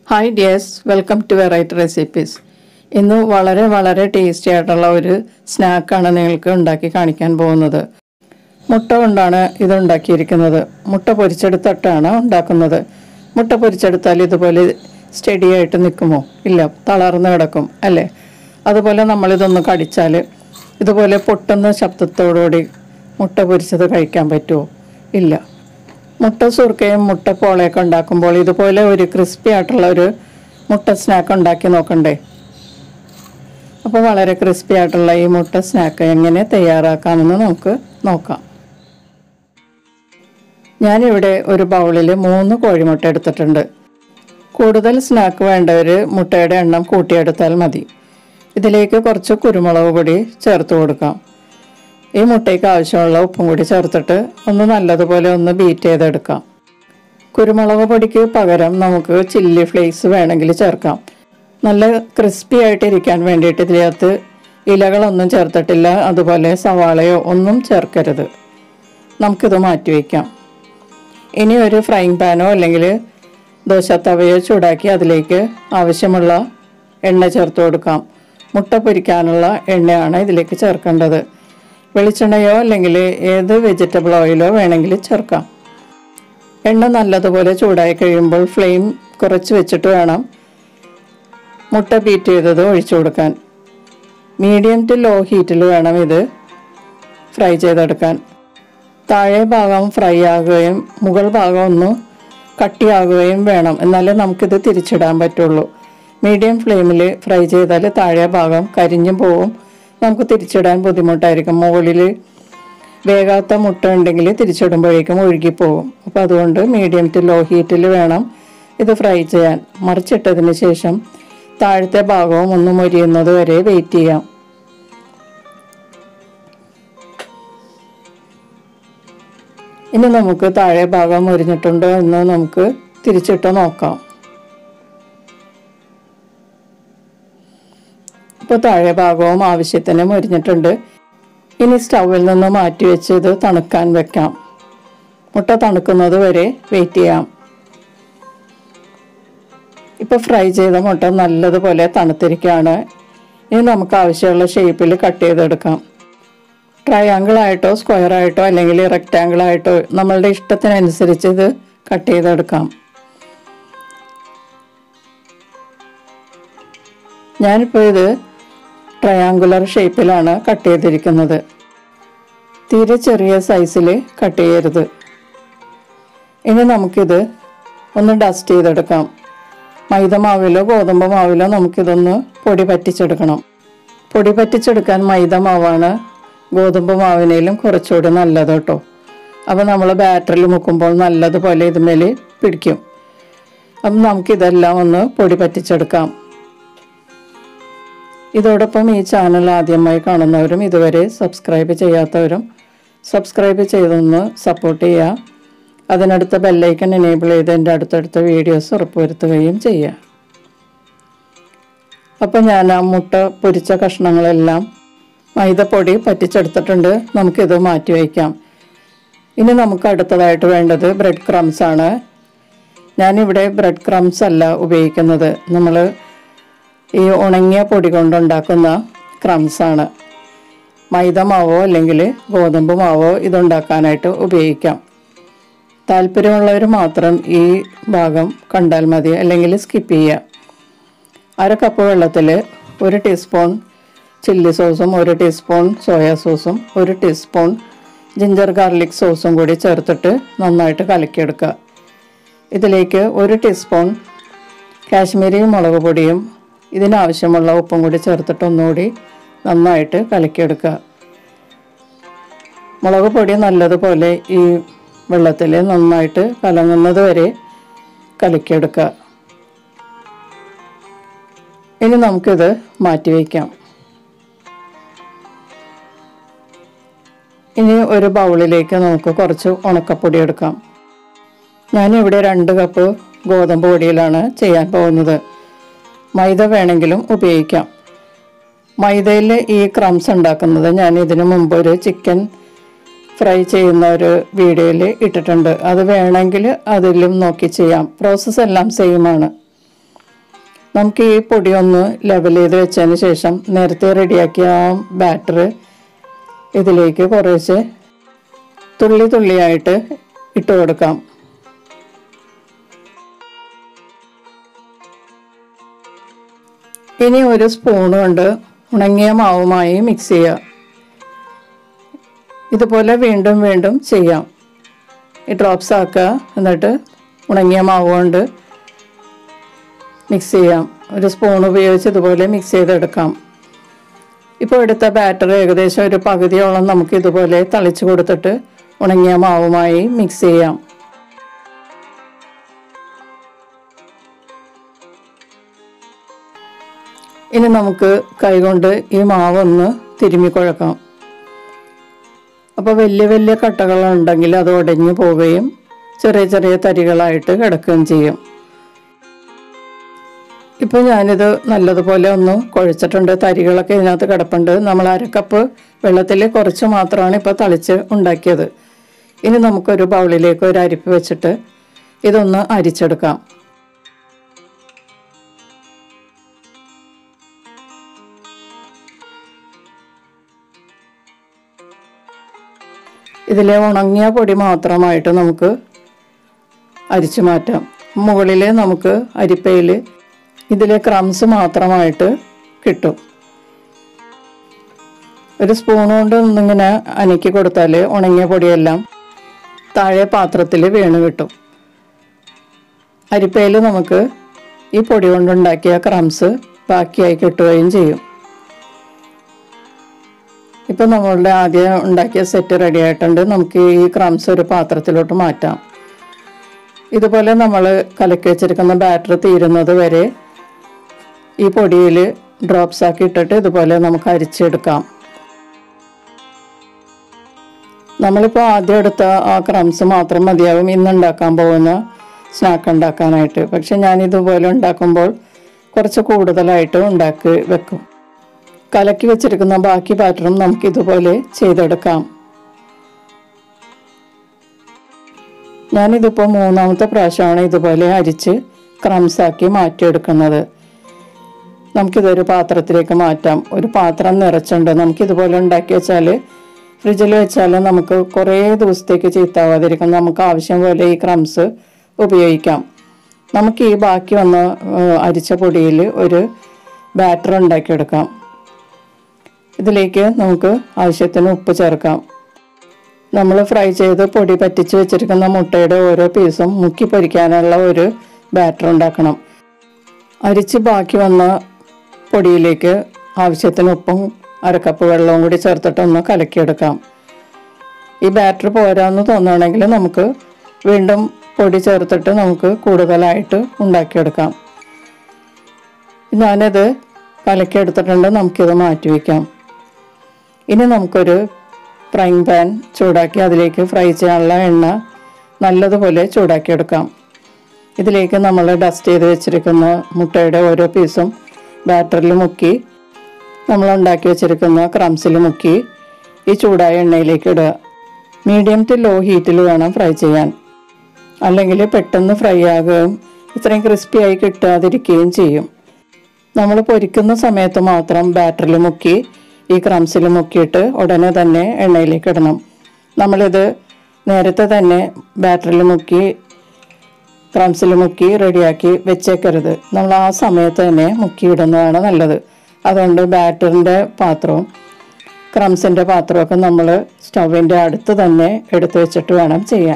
hi dears welcome to variety recipes ഇന്ന് വളരെ വളരെ ടേസ്റ്റി ആയിട്ടുള്ള ഒരു സ്നാക്കാണ് നിങ്ങൾക്ക് ഉണ്ടാക്കി കാണിക്കാൻ പോകുന്നത് മുട്ട കൊണ്ടാണ് ഇത് ഉണ്ടാക്കിയിരിക്കുന്നത് മുട്ട പൊരിച്ചെടുത്തിട്ടാണ് ഉണ്ടാക്കുന്നത് മുട്ട പൊരിച്ചെടുത്താൽ ഇതുപോലെ സ്റ്റഡി ആയിട്ട് നിൽക്കുമോ ഇല്ല തളർന്ന് കിടക്കും അല്ലേ അതുപോലെ നമ്മളിതൊന്ന് കടിച്ചാൽ ഇതുപോലെ പൊട്ടുന്ന ശബ്ദത്തോടുകൂടി മുട്ട പൊരിച്ചത് കഴിക്കാൻ പറ്റുമോ ഇല്ല മുട്ട സുർക്കയും മുട്ട പോളയൊക്കെ ഉണ്ടാക്കുമ്പോൾ ഇതുപോലെ ഒരു ക്രിസ്പി ആയിട്ടുള്ള ഒരു മുട്ട സ്നാക്ക് ഉണ്ടാക്കി നോക്കണ്ടേ അപ്പോൾ വളരെ ക്രിസ്പി ആയിട്ടുള്ള ഈ മുട്ട സ്നാക്ക് എങ്ങനെ തയ്യാറാക്കാമെന്ന് നമുക്ക് നോക്കാം ഞാനിവിടെ ഒരു ബൗളിൽ മൂന്ന് കോഴിമുട്ട എടുത്തിട്ടുണ്ട് കൂടുതൽ സ്നാക്ക് വേണ്ടവർ മുട്ടയുടെ എണ്ണം കൂട്ടിയെടുത്താൽ മതി ഇതിലേക്ക് കുറച്ച് കുരുമുളക് പൊടി ചേർത്ത് കൊടുക്കാം ഈ മുട്ടയ്ക്ക് ആവശ്യമുള്ള ഉപ്പും കൂടി ചേർത്തിട്ട് ഒന്ന് നല്ലതുപോലെ ഒന്ന് ബീറ്റ് ചെയ്തെടുക്കാം കുരുമുളക് പൊടിക്ക് പകരം നമുക്ക് ചില്ലി ഫ്ലേക്സ് വേണമെങ്കിൽ ചേർക്കാം നല്ല ക്രിസ്പി ആയിട്ടിരിക്കാൻ വേണ്ടിയിട്ട് ഇതിനകത്ത് ഇലകളൊന്നും ചേർത്തിട്ടില്ല അതുപോലെ സവാളയോ ഒന്നും ചേർക്കരുത് നമുക്കിത് മാറ്റി വയ്ക്കാം ഇനി ഒരു ഫ്രൈങ് പാനോ അല്ലെങ്കിൽ ദോശത്തവയോ ചൂടാക്കി അതിലേക്ക് ആവശ്യമുള്ള എണ്ണ ചേർത്ത് കൊടുക്കാം മുട്ട പൊരിക്കാനുള്ള എണ്ണയാണ് ഇതിലേക്ക് ചേർക്കേണ്ടത് വെളിച്ചെണ്ണയോ അല്ലെങ്കിൽ ഏത് വെജിറ്റബിൾ ഓയിലോ വേണമെങ്കിൽ ചേർക്കാം എണ്ണ നല്ലതുപോലെ ചൂടായി കഴിയുമ്പോൾ ഫ്ലെയിം കുറച്ച് വെച്ചിട്ട് വേണം മുട്ട ബീറ്റ് ചെയ്തത് ഒഴിച്ചു കൊടുക്കാൻ മീഡിയം ടു ലോ ഹീറ്റിൽ വേണം ഇത് ഫ്രൈ ചെയ്തെടുക്കാൻ താഴെ ഭാഗം ഫ്രൈ ആകുകയും മുകൾ ഭാഗം ഒന്ന് കട്ടിയാകുകയും വേണം എന്നാലേ നമുക്കിത് തിരിച്ചിടാൻ പറ്റുള്ളൂ മീഡിയം ഫ്ലെയിമിൽ ഫ്രൈ ചെയ്താൽ താഴെ ഭാഗം കരിഞ്ഞും പോവും നമുക്ക് തിരിച്ചിടാൻ ബുദ്ധിമുട്ടായിരിക്കും മുകളിൽ വേകാത്ത മുട്ട ഉണ്ടെങ്കിൽ തിരിച്ചിടുമ്പോഴേക്കും ഒഴുകിപ്പോകും അപ്പോൾ അതുകൊണ്ട് മീഡിയം ടു ലോ ഹീറ്റിൽ വേണം ഇത് ഫ്രൈ ചെയ്യാൻ മറിച്ചിട്ടതിന് ശേഷം താഴത്തെ ഭാഗവും ഒന്ന് മൊരിയുന്നത് വരെ വെയിറ്റ് ചെയ്യാം ഇനി നമുക്ക് താഴെ ഭാഗം മുരിഞ്ഞിട്ടുണ്ടോ എന്ന് നമുക്ക് തിരിച്ചിട്ട് നോക്കാം ഇപ്പോൾ താഴെ ഭാഗവും ആവശ്യത്തിന് മുരിഞ്ഞിട്ടുണ്ട് ഇനി സ്റ്റൗവിൽ നിന്ന് മാറ്റി വെച്ച് ഇത് തണുക്കാൻ വെക്കാം മുട്ട തണുക്കുന്നത് വരെ വെയിറ്റ് ചെയ്യാം ഇപ്പോൾ ഫ്രൈ ചെയ്ത മുട്ട നല്ലതുപോലെ തണുത്തിരിക്കുകയാണ് ഇനി നമുക്ക് ആവശ്യമുള്ള ഷേപ്പിൽ കട്ട് ചെയ്തെടുക്കാം ട്രയാങ്കിൾ ആയിട്ടോ സ്ക്വയർ ആയിട്ടോ അല്ലെങ്കിൽ റെക്റ്റാങ്കിൾ ആയിട്ടോ നമ്മളുടെ ഇഷ്ടത്തിനനുസരിച്ച് ഇത് കട്ട് ചെയ്തെടുക്കാം ഞാനിപ്പോൾ ഇത് ട്രയാങ്കുലർ ഷേപ്പിലാണ് കട്ട് ചെയ്തിരിക്കുന്നത് തീരെ ചെറിയ സൈസിൽ കട്ട് ചെയ്യരുത് ഇനി നമുക്കിത് ഒന്ന് ഡസ്റ്റ് ചെയ്തെടുക്കാം മൈദ മാവിലോ ഗോതമ്പ് മാവിലോ നമുക്കിതൊന്ന് പൊടി പറ്റിച്ചെടുക്കണം പൊടി പറ്റിച്ചെടുക്കാൻ മൈദ മാവാണ് ഗോതമ്പ് മാവിനേലും കുറച്ചുകൂടി നല്ലത് കേട്ടോ അപ്പോൾ നമ്മൾ ബാറ്ററിൽ മുക്കുമ്പോൾ നല്ലതുപോലെ ഇതുമേൽ പിടിക്കും അപ്പം നമുക്കിതെല്ലാം ഒന്ന് പൊടി പറ്റിച്ചെടുക്കാം ഇതോടൊപ്പം ഈ ചാനൽ ആദ്യമായി കാണുന്നവരും ഇതുവരെ സബ്സ്ക്രൈബ് ചെയ്യാത്തവരും സബ്സ്ക്രൈബ് ചെയ്തൊന്ന് സപ്പോർട്ട് ചെയ്യുക അതിനടുത്ത ബെല്ലൈക്കൺ എനേബിൾ ചെയ്ത് എൻ്റെ അടുത്തടുത്ത വീഡിയോസ് ഉറപ്പുവരുത്തുകയും ചെയ്യുക അപ്പോൾ ഞാൻ ആ മുട്ട പൊരിച്ച കഷ്ണങ്ങളെല്ലാം മൈദപ്പൊടി പറ്റിച്ചെടുത്തിട്ടുണ്ട് നമുക്കിത് മാറ്റി വയ്ക്കാം ഇനി നമുക്ക് അടുത്തതായിട്ട് വേണ്ടത് ബ്രെഡ് ക്രംസ് ആണ് ഞാനിവിടെ ബ്രെഡ് ക്രംസ് അല്ല ഉപയോഗിക്കുന്നത് നമ്മൾ ഈ ഉണങ്ങിയ പൊടി കൊണ്ടുണ്ടാക്കുന്ന ക്രംസ് ആണ് മൈദ മാവോ അല്ലെങ്കിൽ ഗോതമ്പ് മാവോ ഇതുണ്ടാക്കാനായിട്ട് ഉപയോഗിക്കാം താല്പര്യമുള്ളവർ മാത്രം ഈ ഭാഗം കണ്ടാൽ മതി അല്ലെങ്കിൽ സ്കിപ്പ് ചെയ്യുക അര കപ്പ് വെള്ളത്തിൽ ഒരു ടീസ്പൂൺ ചില്ലി സോസും ഒരു ടീസ്പൂൺ സോയാ സോസും ഒരു ടീസ്പൂൺ ജിഞ്ചർ ഗാർലിക് സോസും കൂടി ചേർത്തിട്ട് നന്നായിട്ട് കലക്കിയെടുക്കുക ഇതിലേക്ക് ഒരു ടീസ്പൂൺ കാശ്മീരി മുളക് പൊടിയും ഇതിനാവശ്യമുള്ള ഉപ്പും കൂടി ചേർത്തിട്ട് ഒന്നുകൂടി നന്നായിട്ട് കലക്കിയെടുക്കുക മുളക് പൊടി നല്ലതുപോലെ ഈ വെള്ളത്തിൽ നന്നായിട്ട് കലങ്ങുന്നത് വരെ കലക്കിയെടുക്കുക ഇനി നമുക്കിത് മാറ്റി വയ്ക്കാം ഇനി ഒരു ബൗളിലേക്ക് നമുക്ക് കുറച്ച് ഉണക്കപ്പൊടി എടുക്കാം ഞാനിവിടെ രണ്ട് കപ്പ് ഗോതമ്പ് പൊടിയിലാണ് ചെയ്യാൻ പോകുന്നത് മൈദ വേണമെങ്കിലും ഉപയോഗിക്കാം മൈദയിൽ ഈ ക്രംസ് ഉണ്ടാക്കുന്നത് ഞാൻ ഇതിനു മുമ്പ് ഒരു ചിക്കൻ ഫ്രൈ ചെയ്യുന്ന ഒരു വീഡിയോയിൽ ഇട്ടിട്ടുണ്ട് അത് വേണമെങ്കിൽ അതിലും നോക്കി ചെയ്യാം പ്രോസസ്സ് എല്ലാം സെയിം ആണ് നമുക്ക് ഈ പൊടി ഒന്ന് ലെവൽ ചെയ്ത് വെച്ചതിന് ശേഷം നേരത്തെ റെഡിയാക്കിയ ആ ബാറ്റർ ഇതിലേക്ക് കുറേശ്ശെ തുള്ളി തുള്ളിയായിട്ട് ഇട്ട് കൊടുക്കാം ഇനി ഒരു സ്പൂൺ കൊണ്ട് ഉണങ്ങിയ മാവുമായി മിക്സ് ചെയ്യുക ഇതുപോലെ വീണ്ടും വീണ്ടും ചെയ്യാം ഈ ഡ്രോപ്സ് ആക്കുക എന്നിട്ട് ഉണങ്ങിയ മാവ് കൊണ്ട് മിക്സ് ചെയ്യാം ഒരു സ്പൂൺ ഉപയോഗിച്ച് ഇതുപോലെ മിക്സ് ചെയ്തെടുക്കാം ഇപ്പോൾ എടുത്ത ബാറ്റർ ഏകദേശം ഒരു പകുതിയോളം നമുക്ക് ഇതുപോലെ തളിച്ച് കൊടുത്തിട്ട് ഉണങ്ങിയ മാവുമായി മിക്സ് ചെയ്യാം ഇനി നമുക്ക് കൈകൊണ്ട് ഈ മാവൊന്ന് തിരുമ്മി കുഴക്കാം അപ്പോൾ വലിയ വലിയ കട്ടകളുണ്ടെങ്കിൽ അത് ഉടഞ്ഞു പോവുകയും ചെറിയ ചെറിയ തരികളായിട്ട് കിടക്കുകയും ചെയ്യും ഇപ്പോൾ ഞാനിത് നല്ലതുപോലെ ഒന്ന് കുഴച്ചിട്ടുണ്ട് തരികളൊക്കെ ഇതിനകത്ത് കിടപ്പുണ്ട് നമ്മൾ അരക്കപ്പ് വെള്ളത്തിൽ കുറച്ച് മാത്രമാണ് ഇപ്പോൾ തളിച്ച് ഉണ്ടാക്കിയത് ഇനി നമുക്കൊരു ബൗളിലേക്ക് ഒരു അരിപ്പ് വെച്ചിട്ട് ഇതൊന്ന് അരിച്ചെടുക്കാം ഇതിലെ ഉണങ്ങിയ പൊടി മാത്രമായിട്ട് നമുക്ക് അരിച്ചു മാറ്റാം മുകളിൽ നമുക്ക് അരിപ്പയിൽ ഇതിലെ ക്രംസ് മാത്രമായിട്ട് കിട്ടും ഒരു സ്പൂൺ കൊണ്ട് ഒന്നിങ്ങനെ അനക്കി കൊടുത്താൽ ഉണങ്ങിയ പൊടിയെല്ലാം താഴെ പാത്രത്തിൽ വീണ് കിട്ടും അരിപ്പയിൽ നമുക്ക് ഈ പൊടി കൊണ്ടുണ്ടാക്കിയ ക്രംസ് ബാക്കിയായി കിട്ടുകയും ചെയ്യും ഇപ്പം നമ്മളുടെ ആദ്യം ഉണ്ടാക്കിയ സെറ്റ് റെഡി ആയിട്ടുണ്ട് നമുക്ക് ഈ ക്രംസ് ഒരു പാത്രത്തിലോട്ട് മാറ്റാം ഇതുപോലെ നമ്മൾ കലക്കി വെച്ചിരിക്കുന്ന ബാറ്റർ തീരുന്നത് വരെ ഈ പൊടിയിൽ ഡ്രോപ്സ് ആക്കി ഇട്ടിട്ട് ഇതുപോലെ നമുക്ക് അരിച്ചെടുക്കാം നമ്മളിപ്പോൾ ആദ്യം എടുത്ത ആ ക്രംസ് മാത്രം മതിയാവും ഇന്ന് ഉണ്ടാക്കാൻ പോകുന്ന സ്നാക്ക് ഉണ്ടാക്കാനായിട്ട് പക്ഷെ ഞാൻ ഇതുപോലെ ഉണ്ടാക്കുമ്പോൾ കുറച്ച് കൂടുതലായിട്ട് ഉണ്ടാക്കി വെക്കും കലക്കി വെച്ചിരിക്കുന്ന ബാക്കി ബാറ്ററും നമുക്ക് ഇതുപോലെ ചെയ്തെടുക്കാം ഞാനിതിപ്പോൾ മൂന്നാമത്തെ പ്രാവശ്യമാണ് ഇതുപോലെ അരിച്ച് ക്രംസ് ആക്കി മാറ്റിയെടുക്കുന്നത് നമുക്കിതൊരു പാത്രത്തിലേക്ക് മാറ്റാം ഒരു പാത്രം നിറച്ചുണ്ട് നമുക്കിതുപോലെ ഉണ്ടാക്കി വെച്ചാൽ ഫ്രിഡ്ജിൽ വെച്ചാൽ നമുക്ക് കുറേ ദിവസത്തേക്ക് ചീത്താവാതിരിക്കും നമുക്ക് ആവശ്യം പോലെ ഈ ക്രംസ് ഉപയോഗിക്കാം നമുക്ക് ഈ ബാക്കി വന്ന ഏഹ്, അരിച്ച പൊടിയിൽ ഒരു ബാറ്റർ ഉണ്ടാക്കിയെടുക്കാം ഇതിലേക്ക് നമുക്ക് ആവശ്യത്തിന് ഉപ്പ് ചേർക്കാം നമ്മൾ ഫ്രൈ ചെയ്ത് പൊടി പറ്റിച്ച് വെച്ചിരിക്കുന്ന മുട്ടയുടെ ഓരോ പീസും മുക്കി പൊരിക്കാനുള്ള ഒരു ബാറ്റർ ഉണ്ടാക്കണം അരിച്ച് ബാക്കി വന്ന പൊടിയിലേക്ക് ആവശ്യത്തിന് ഉപ്പും അരക്കപ്പ് വെള്ളവും കൂടി ചേർത്തിട്ട് ഒന്ന് കലക്കിയെടുക്കാം ഈ ബാറ്റർ പോരാന്ന് തോന്നുകയാണെങ്കിൽ നമുക്ക് വീണ്ടും പൊടി ചേർത്തിട്ട് നമുക്ക് കൂടുതലായിട്ട് ഉണ്ടാക്കിയെടുക്കാം ഞാനത് കലക്കിയെടുത്തിട്ടുണ്ട് നമുക്കിത് മാറ്റി വയ്ക്കാം ഇനി നമുക്കൊരു ഫ്രൈങ് പാൻ ചൂടാക്കി അതിലേക്ക് ഫ്രൈ ചെയ്യാനുള്ള എണ്ണ നല്ലതുപോലെ ചൂടാക്കിയെടുക്കാം ഇതിലേക്ക് നമ്മൾ ഡസ്റ്റ് ചെയ്ത് വെച്ചിരിക്കുന്ന മുട്ടയുടെ ഓരോ പീസും ബാറ്ററിൽ മുക്കി നമ്മൾ ഉണ്ടാക്കി വെച്ചിരിക്കുന്ന ക്രംസിൽ മുക്കി ഈ ചൂടായ എണ്ണയിലേക്ക് ഇടുക മീഡിയം ടു ലോ ഹീറ്റിൽ വേണം ഫ്രൈ ചെയ്യാൻ അല്ലെങ്കിൽ പെട്ടെന്ന് ഫ്രൈ ആകുകയും ഇത്രയും ക്രിസ്പി ആയി കിട്ടാതിരിക്കുകയും ചെയ്യും നമ്മൾ പൊരിക്കുന്ന സമയത്ത് മാത്രം ബാറ്ററിൽ മുക്കി ഈ ക്രംസിൽ മുക്കിയിട്ട് ഉടനെ തന്നെ എണ്ണയിലേക്ക് ഇടണം നമ്മളിത് നേരത്തെ തന്നെ ബാറ്ററിൽ മുക്കി ക്രംസിൽ മുക്കി റെഡിയാക്കി വെച്ചേക്കരുത് നമ്മൾ ആ സമയത്ത് തന്നെ മുക്കി ഇടുന്നതാണ് നല്ലത് അതുകൊണ്ട് ബാറ്ററിൻ്റെ പാത്രവും ക്രംസിൻ്റെ പാത്രമൊക്കെ നമ്മൾ സ്റ്റൗവിൻ്റെ അടുത്ത് തന്നെ എടുത്തു വെച്ചിട്ട് വേണം ചെയ്യാൻ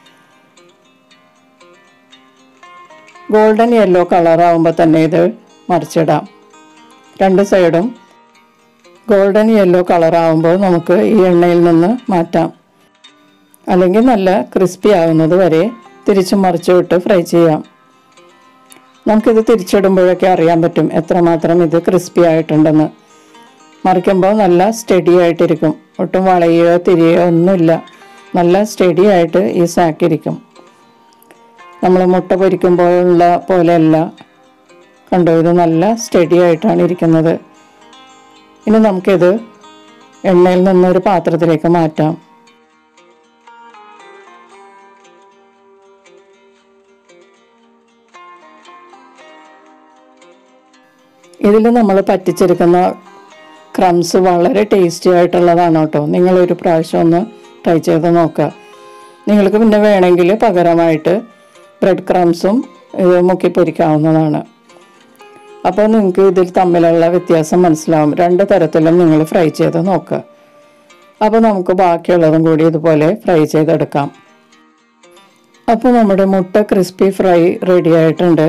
ഗോൾഡൻ യെല്ലോ കളറാകുമ്പോൾ തന്നെ ഇത് മറിച്ചിടാം രണ്ട് സൈഡും ഗോൾഡൻ യെല്ലോ കളറാകുമ്പോൾ നമുക്ക് ഈ എണ്ണയിൽ നിന്ന് മാറ്റാം അല്ലെങ്കിൽ നല്ല ക്രിസ്പി ആകുന്നത് വരെ തിരിച്ചും മറിച്ചു വിട്ട് ഫ്രൈ ചെയ്യാം നമുക്കിത് തിരിച്ചിടുമ്പോഴൊക്കെ അറിയാൻ പറ്റും എത്രമാത്രം ഇത് ക്രിസ്പി ആയിട്ടുണ്ടെന്ന് മറിക്കുമ്പോൾ നല്ല സ്റ്റഡി ആയിട്ടിരിക്കും ഒട്ടും വളയുകയോ തിരിയോ ഒന്നുമില്ല നല്ല സ്റ്റഡി ആയിട്ട് ഈ സാക്ക് ഇരിക്കും നമ്മൾ മുട്ട പൊരിക്കുമ്പോഴുള്ള പോലെയല്ല കണ്ടോ ഇത് നല്ല സ്റ്റഡി ആയിട്ടാണ് ഇരിക്കുന്നത് ഇനി നമുക്കിത് എണ്ണയിൽ നിന്നൊരു പാത്രത്തിലേക്ക് മാറ്റാം ഇതിൽ നമ്മൾ പറ്റിച്ചെടുക്കുന്ന ക്രംസ് വളരെ ടേസ്റ്റി ആയിട്ടുള്ളതാണ് കേട്ടോ നിങ്ങളൊരു പ്രാവശ്യം ഒന്ന് ട്രൈ ചെയ്ത് നോക്കുക നിങ്ങൾക്ക് പിന്നെ വേണമെങ്കിൽ പകരമായിട്ട് ബ്രെഡ് ക്രംസും ഇത് മുക്കി പൊരിക്കാവുന്നതാണ് അപ്പോൾ നിങ്ങൾക്ക് ഇതിൽ തമ്മിലുള്ള വ്യത്യാസം മനസ്സിലാവും രണ്ട് തരത്തിലും നിങ്ങൾ ഫ്രൈ ചെയ്ത് നോക്കുക അപ്പോൾ നമുക്ക് ബാക്കിയുള്ളതും കൂടി ഇതുപോലെ ഫ്രൈ ചെയ്തെടുക്കാം അപ്പോൾ നമ്മുടെ മുട്ട ക്രിസ്പി ഫ്രൈ റെഡി ആയിട്ടുണ്ട്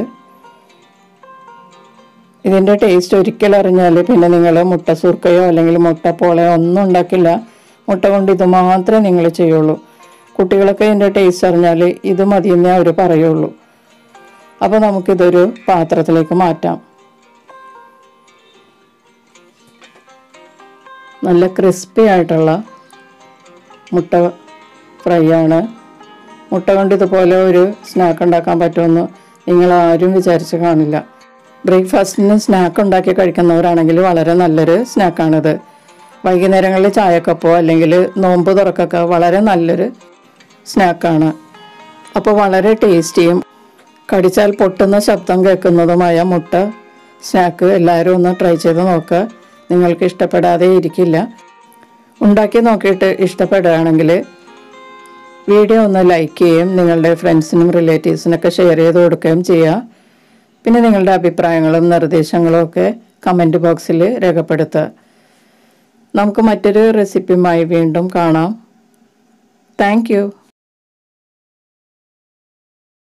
ഇതിൻ്റെ ടേസ്റ്റ് ഒരിക്കൽ അറിഞ്ഞാൽ പിന്നെ നിങ്ങൾ മുട്ട സുർക്കയോ അല്ലെങ്കിൽ മുട്ട പോളയോ ഒന്നും ഉണ്ടാക്കില്ല മുട്ട കൊണ്ട് ഇത് മാത്രമേ നിങ്ങൾ ചെയ്യുള്ളൂ കുട്ടികളൊക്കെ ഇതിൻ്റെ ടേസ്റ്റ് അറിഞ്ഞാൽ ഇത് മതിയെന്നേ അവർ പറയുള്ളൂ അപ്പോൾ നമുക്കിതൊരു പാത്രത്തിലേക്ക് മാറ്റാം നല്ല ക്രിസ്പി ആയിട്ടുള്ള മുട്ട ഫ്രൈ ആണ് മുട്ട കൊണ്ട് ഇതുപോലെ ഒരു സ്നാക്ക് ഉണ്ടാക്കാൻ പറ്റുമെന്ന് നിങ്ങൾ ആരും വിചാരിച്ച് കാണില്ല ബ്രേക്ക്ഫാസ്റ്റിന് സ്നാക്ക് ഉണ്ടാക്കി കഴിക്കുന്നവരാണെങ്കിൽ വളരെ നല്ലൊരു സ്നാക്കാണിത് വൈകുന്നേരങ്ങളിൽ ചായക്കപ്പോ അല്ലെങ്കിൽ നോമ്പ് തുറക്കൊക്കെ വളരെ നല്ലൊരു സ്നാക്കാണ് അപ്പോൾ വളരെ ടേസ്റ്റിയും കടിച്ചാൽ പൊട്ടുന്ന ശബ്ദം കേൾക്കുന്നതുമായ മുട്ട സ്നാക്ക് എല്ലാവരും ഒന്ന് ട്രൈ ചെയ്ത് നോക്കുക നിങ്ങൾക്ക് ഇഷ്ടപ്പെടാതെ ഇരിക്കില്ല ഉണ്ടാക്കി നോക്കിയിട്ട് ഇഷ്ടപ്പെടുകയാണെങ്കിൽ വീഡിയോ ഒന്ന് ലൈക്ക് ചെയ്യുകയും നിങ്ങളുടെ ഫ്രണ്ട്സിനും റിലേറ്റീവ്സിനൊക്കെ ഷെയർ ചെയ്ത് കൊടുക്കുകയും ചെയ്യുക പിന്നെ നിങ്ങളുടെ അഭിപ്രായങ്ങളും നിർദ്ദേശങ്ങളും ഒക്കെ കമൻറ്റ് ബോക്സിൽ രേഖപ്പെടുത്തുക നമുക്ക് മറ്റൊരു റെസിപ്പിയുമായി വീണ്ടും കാണാം താങ്ക്